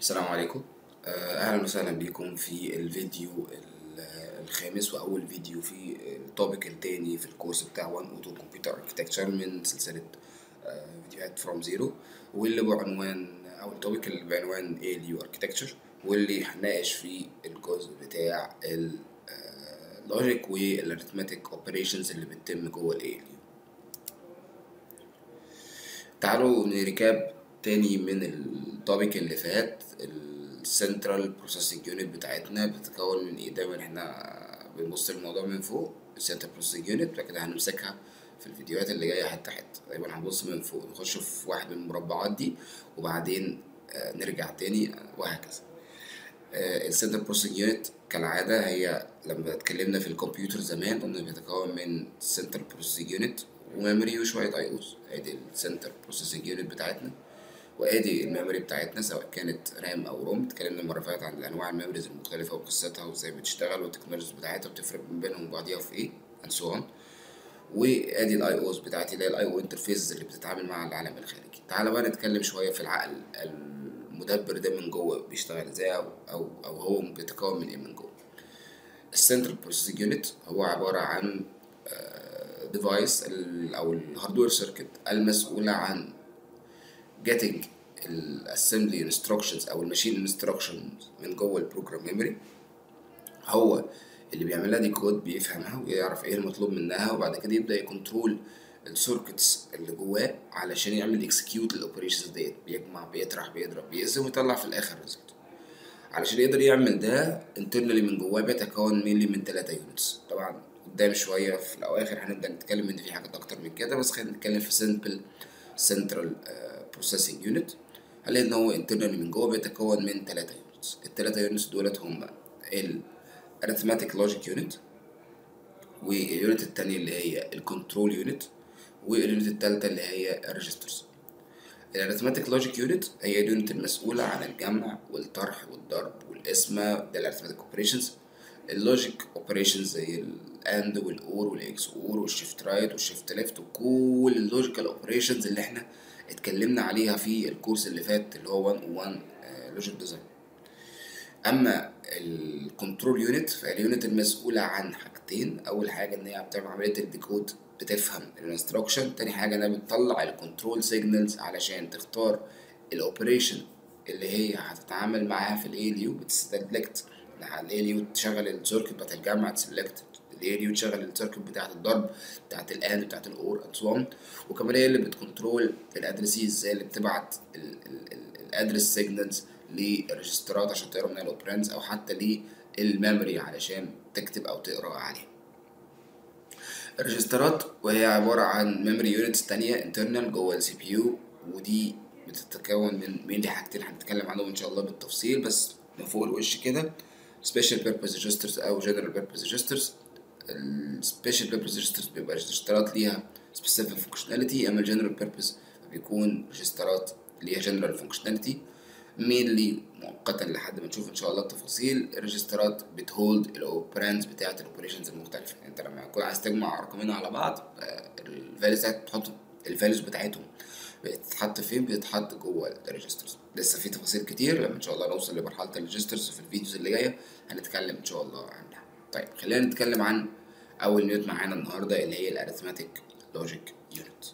السلام عليكم آه، اهلا وسهلا بكم في الفيديو ال- الخامس واول فيديو في التوبيك التاني في الكورس بتاع وان اوتو كمبيوتر اركتكتشر من سلسله آه، فيديوهات فروم زيرو واللي بعنوان او التوبيك اللي بعنوان اي ال يو اركتكتشر واللي هنناقش فيه الجزء بتاع اللوجيك والاريثماتيك اوبريشنز اللي بتتم جوه الاي ال يو تعالوا نريكاب تاني من التوبيك اللي فات السنترال بروسيسنج يونت بتاعتنا بتتكون من ايه دايما احنا بنبص للموضوع من فوق السنترال بروسيسنج يونت بعد كده هنمسكها في الفيديوهات اللي جايه حته حته دايما هنبص من فوق نخش في واحد من المربعات دي وبعدين آه، نرجع تاني آه، وهكذا السنترال بروسيسنج يونت كالعاده هي لما اتكلمنا في الكمبيوتر زمان قلنا بيتكون من سنترال بروسيسنج يونت وميموري وشويه اي اوز ادي السنترال بروسيسنج يونت بتاعتنا وادي الميموري بتاعتنا سواء كانت رام او روم اتكلمنا المره اللي فاتت عن انواع الميموريز المختلفه وقصتها وازاي بتشتغل والتكنولوجيز بتاعتها بتفرق من بينهم وبعضيها في ايه and so on وادي الاي اوز بتاعتي اللي هي الاي او انترفيس اللي بتتعامل مع العالم الخارجي تعالى بقى نتكلم شويه في العقل المدبر ده من جوه بيشتغل ازاي او او, أو هو بيتكون من ايه من جوه السنترال بروسيسنج يونت هو عباره عن ديفايس او الهاردوير سيركت المسؤوله عن getting الاسمبلي instructions او الماشين instructions من جوه البروجرام ميموري هو اللي بيعمل لها ديكود بيفهمها ويعرف ايه المطلوب منها وبعد كده يبدا يكنترول السيركتس اللي جواه علشان يعمل اكسكيوت الاوبريشنز ديت بيجمع بيطرح بيضرب بيقسم ويطلع في الاخر ريزلت علشان يقدر يعمل ده انترنالي من جواه بيتكون مينلي من ثلاثة يونتس طبعا قدام شوية في الأواخر هنبدأ نتكلم إن في حاجات أكتر من كده بس خلينا نتكلم في سمبل سنترال بروسيسنج يونت هنلاقي إن هو انترنالي من جوه بيتكون من ثلاثة يونتس الثلاثة يونتس دولت هما ال arithmetic logic unit واليونت التانية اللي هي الكنترول يونت واليونت التالتة اللي هي الريجسترز الاريثماتيك لوجيك يونت هي اليونت المسؤولة عن الجمع والطرح والضرب والقسمة ده الاريثماتيك اوبريشنز اللوجيك اوبريشنز زي الاند والاور والاكس اور والشيفت رايت والشيفت ليفت وكل اللوجيكال اوبريشنز اللي احنا اتكلمنا عليها في الكورس اللي فات اللي هو 101 لوجيك ديزاين اما الكنترول يونت فهي اليونت المسؤولة عن حاجتين اول حاجة ان هي بتعمل عملية الديكود بتفهم الانستراكشن تاني حاجة انها بتطلع الكنترول سيجنالز علشان تختار الاوبريشن اللي هي هتتعامل معاها في الاي يو بتسلكت الاي يو تشغل السيركت بتاعت الجمع تسلكت الاي يو تشغل السيركت بتاعت الضرب بتاعت الاند بتاعت الاور اند سو وكمان هي اللي بتكنترول الادرسيز زي اللي بتبعت الادرس سيجنالز للريجسترات عشان تقرا منها الاوبرانز او حتى للميموري علشان تكتب او تقرا عليها الريجسترات وهي عبارة عن ميموري يونتس تانية انترنال جوه السي بي يو ودي بتتكون من مين حاجتين هنتكلم عنهم ان شاء الله بالتفصيل بس من فوق الوش كده سبيشال بيربز ريجسترز او جنرال بيربز ريجسترز السبيشال بيربز ريجسترز بيبقى ريجسترات ليها سبيسيفيك فانكشناليتي اما الجنرال بيربز بيكون ريجسترات ليها جنرال فانكشناليتي مينلي مؤقتا لحد ما نشوف ان شاء الله التفاصيل الريجسترات بتهولد الاوبراندز بتاعت الاوبريشنز المختلفه انت لما تكون عايز تجمع رقمين على بعض الفاليوز بتاعتك تحط الفاليوز بتاعتهم بتتحط فين بتتحط جوه الريجسترز لسه في تفاصيل كتير لما ان شاء الله نوصل لمرحله الريجسترز في الفيديوز اللي جايه هنتكلم ان شاء الله عنها طيب خلينا نتكلم عن اول يونت معانا النهارده اللي هي الاريثماتيك لوجيك يونت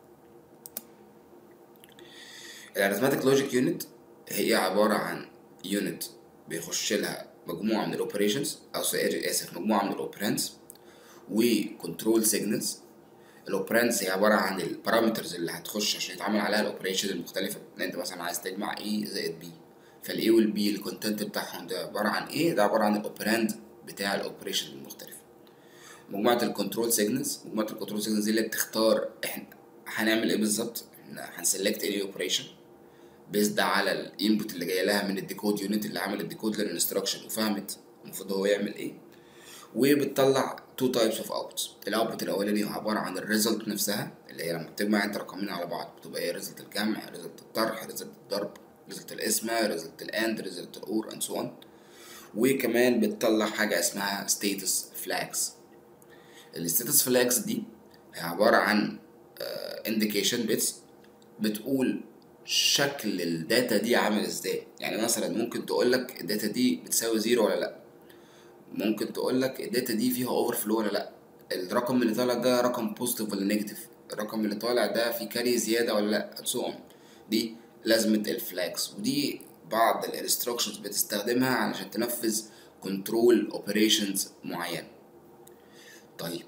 الاريثماتيك لوجيك يونت هي عبارة عن يونت بيخش لها مجموعة من الاوبريشنز أو آسف مجموعة من الاوبرانز وكنترول سيجنالز الاوبرانز هي عبارة عن البارامترز اللي هتخش عشان يتعامل عليها الاوبريشن المختلفة ان انت مثلا عايز تجمع A زائد B فالاي والبي الكونتنت بتاعهم ده عبارة عن ايه ده عبارة عن الاوبراند بتاع الاوبريشن المختلفة مجموعة الكنترول سيجنالز مجموعة الكنترول سيجنالز دي اللي بتختار احنا هنعمل ايه بالظبط احنا هنسلكت ايه اوبريشن بيزد على الانبوت اللي جاي لها من الديكود يونت اللي عمل الديكود للانستراكشن وفهمت المفروض هو يعمل ايه وبتطلع تو تايبس اوف اوتبوتس الاوتبوت الاولاني هو عباره عن الريزلت نفسها اللي هي لما بتجمع انت رقمين على بعض بتبقى هي ريزلت الجمع ريزلت الطرح ريزلت الضرب ريزلت القسمه ريزلت الاند ريزلت الاور اند سو اون وكمان بتطلع حاجه اسمها ستيتس فلاجز الستيتس فلاجز دي هي عباره عن انديكيشن بيتس بتقول شكل الداتا دي عامل ازاي يعني مثلا ممكن تقول لك الداتا دي بتساوي زيرو ولا لا ممكن تقول لك الداتا دي فيها اوفر فلو ولا لا الرقم اللي طالع ده رقم بوزيتيف ولا نيجاتيف الرقم اللي طالع ده فيه كاري زياده ولا لا سو so on. دي لازمه الفلاكس ودي بعض الانستراكشنز بتستخدمها علشان تنفذ كنترول اوبريشنز معينه طيب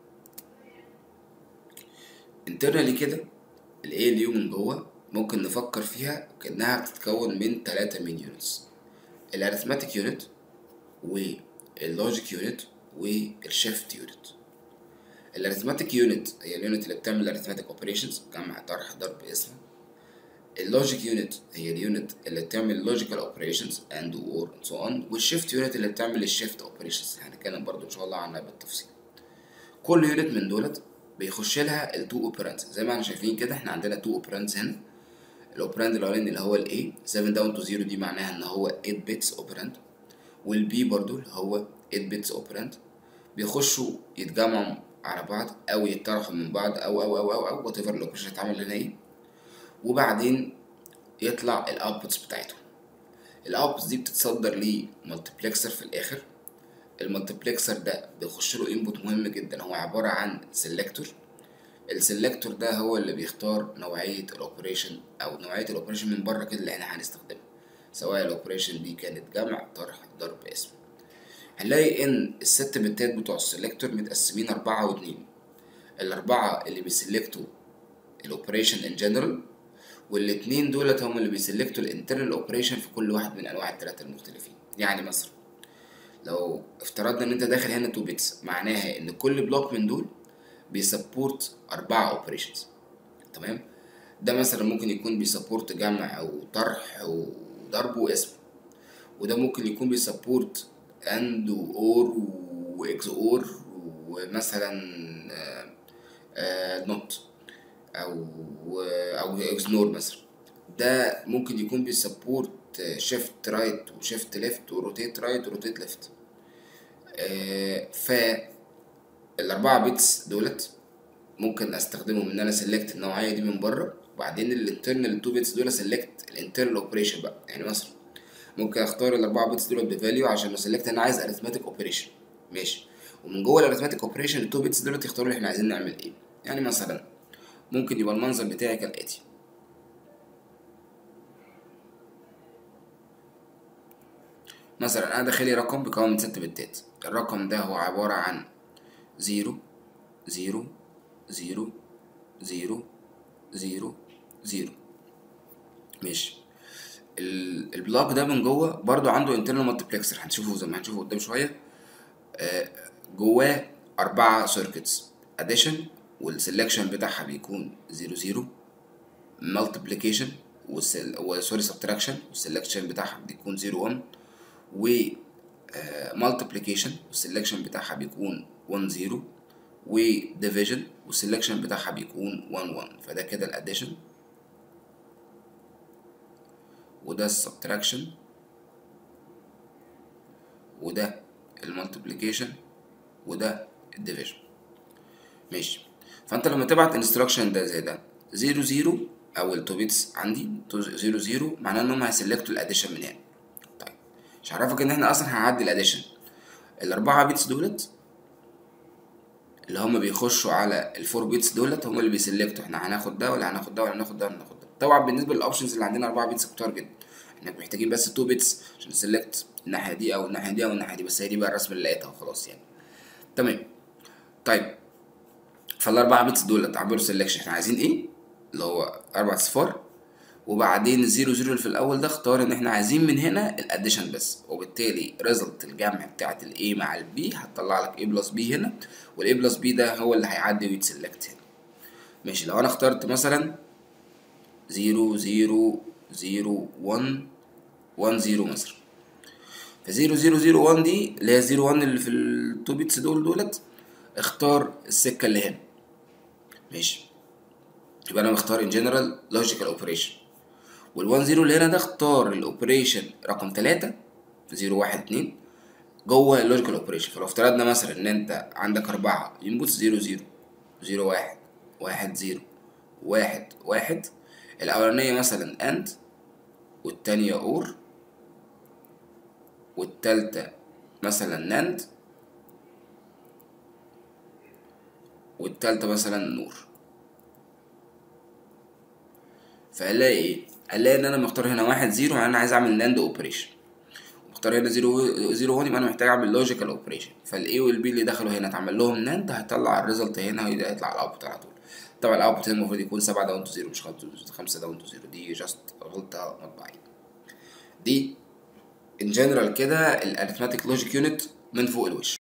انترنالي كده الاي ال يو من جوه ممكن نفكر فيها كانها بتتكون من ثلاثة مين يونتس الاريثماتيك يونت واللوجيك يونت والشيفت يونت الاريثماتيك يونت هي اليونت اللي بتعمل الاريثماتيك اوبريشنز جمع طرح ضرب اسم اللوجيك يونت هي اليونت اللي بتعمل لوجيكال اوبريشنز اند اور سو اون والشيفت يونت اللي بتعمل الشيفت اوبريشنز هنتكلم برضو ان شاء الله عنها بالتفصيل كل يونت من دولت بيخش لها التو اوبرانز زي ما احنا شايفين كده احنا عندنا تو اوبرانز هنا الاوبراند الاولاني اللي هو الاي 7 داون تو 0 دي معناها ان هو 8 بيتس اوبراند والبي برضو اللي هو 8 بيتس اوبراند بيخشوا يتجمعوا على بعض او يتطرحوا من بعض او او او او او وات ايفر الاوبريشن اتعمل هنا ايه وبعدين يطلع الاوتبوتس بتاعتهم الاوتبوتس دي بتتصدر لمالتيبلكسر في الاخر المالتيبلكسر ده بيخش له انبوت مهم جدا هو عباره عن سيلكتور السيلكتور ده هو اللي بيختار نوعيه الاوبريشن او نوعيه الاوبريشن من بره كده اللي احنا هنستخدمها سواء الاوبريشن دي كانت جمع طرح ضرب اسم هنلاقي ان الست بتات بتوع السيلكتور متقسمين أربعة واتنين الأربعة اللي بيسلكتوا الاوبريشن ان جنرال والاتنين دولت هم اللي بيسلكتوا الانترنال اوبريشن في كل واحد من انواع التلاتة المختلفين يعني مثلا لو افترضنا ان انت داخل هنا 2 بيتس معناها ان كل بلوك من دول بيسبورت أربعة اوبريشنز تمام ده مثلا ممكن يكون بيسبورت جمع او طرح وضرب واسم وده ممكن يكون بيسبورت اند واور واكس اور ومثلا نوت او او اكسنور مثلا ده ممكن يكون بيسبورت شيفت رايت وشيفت ليفت وروتيت رايت وروتيت ليفت ف الاربعه بيتس دولت ممكن استخدمهم ان انا سيلكت النوعيه دي من بره وبعدين الانترنال 2 بيتس دول سيلكت الانترنال اوبريشن بقى يعني مثلا ممكن اختار الاربعه بيتس دول بفاليو عشان اسلكت انا عايز اريثماتيك اوبريشن ماشي ومن جوه الاريثماتيك اوبريشن ال2 بيتس دول يختاروا اللي احنا عايزين نعمل ايه يعني مثلا ممكن يبقى المنظر بتاعي كالاتي مثلا انا داخلي رقم بيكون من ست بتات الرقم ده هو عبارة عن زيرو زيرو زيرو زيرو زيرو زيرو ماشي البلوك ده من جوه برضو عنده انترنال مالتيبلكسر هنشوفه زي ما هنشوفه قدام شويه آه جواه أربعة سيركتس اديشن والسلكشن بتاعها بيكون زيرو زيرو مالتيبليكيشن وسوري سبتراكشن والسلكشن بتاعها بيكون زيرو 1 و مالتيبليكيشن والسلكشن بتاعها بيكون 1 0 وديفيجن والسلكشن بتاعها بيكون 1 1 فده كده الاديشن وده السبتراكشن وده المالتيبليكيشن وده الديفيجن ماشي فانت لما تبعت انستراكشن ده زي ده 0 0 او التو بيتس عندي 0 0 معناه ان هم هيسلكتوا الاديشن من هنا طيب مش هعرفك ان احنا اصلا هنعدي الاديشن الاربعه بيتس دولت اللي هم بيخشوا على الفور بيتس دولت هم اللي بيسلكتوا احنا هناخد ده ولا هناخد ده ولا هناخد ده ولا هناخد ده طبعا بالنسبه للاوبشنز اللي عندنا 4 بيتس كتار جدا احنا محتاجين بس 2 بيتس عشان نسلكت الناحيه دي او الناحيه دي او الناحيه دي بس هي دي بقى الرسمه اللي لقيتها وخلاص يعني تمام طيب فالاربعه بيتس دول عملوا سelection احنا عايزين ايه اللي هو اربع اصفار وبعدين الزيرو زيرو اللي في الاول ده اختار ان احنا عايزين من هنا الاديشن بس وبالتالي ريزلت الجمع بتاعت الاي مع البي هتطلع لك a بلس بي هنا والاي بلس بي ده هو اللي هيعدي ويتسلكت هنا ماشي لو انا اخترت مثلا زيرو زيرو زيرو ون ون زيرو مثلا فزيرو زيرو زيرو ون دي اللي هي زيرو ون اللي في التو بيتس دول دولت اختار السكة اللي هنا ماشي يبقى انا مختار ان جنرال لوجيكال اوبريشن والوان زيرو اللي هنا ده اختار الاوبريشن رقم تلاتة زيرو واحد اتنين جوه اللوجيكال اوبريشن فلو افترضنا مثلا ان انت عندك اربعة انبوتس زيرو زيرو زيرو واحد واحد زيرو واحد واحد الاولانيه مثلا اند والتانية اور والتالتة مثلا ناند والتالتة مثلا نور فهنلاقي ايه هنلاقي ان انا مختار هنا واحد زيرو يعني انا عايز اعمل ناند اوبريشن مختار هنا زيرو زيرو 1 يبقى انا محتاج اعمل لوجيكال اوبريشن فالاي والبي اللي دخلوا هنا اتعمل لهم ناند هيطلع الريزلت هنا ويطلع الاوتبوت على طول طبعا الاوتبوت هنا المفروض يكون 7 داون تو زيرو مش 5 داون تو زيرو دي جاست غلطه مطبعيه دي ان جنرال كده الاريثماتيك لوجيك يونت من فوق الوش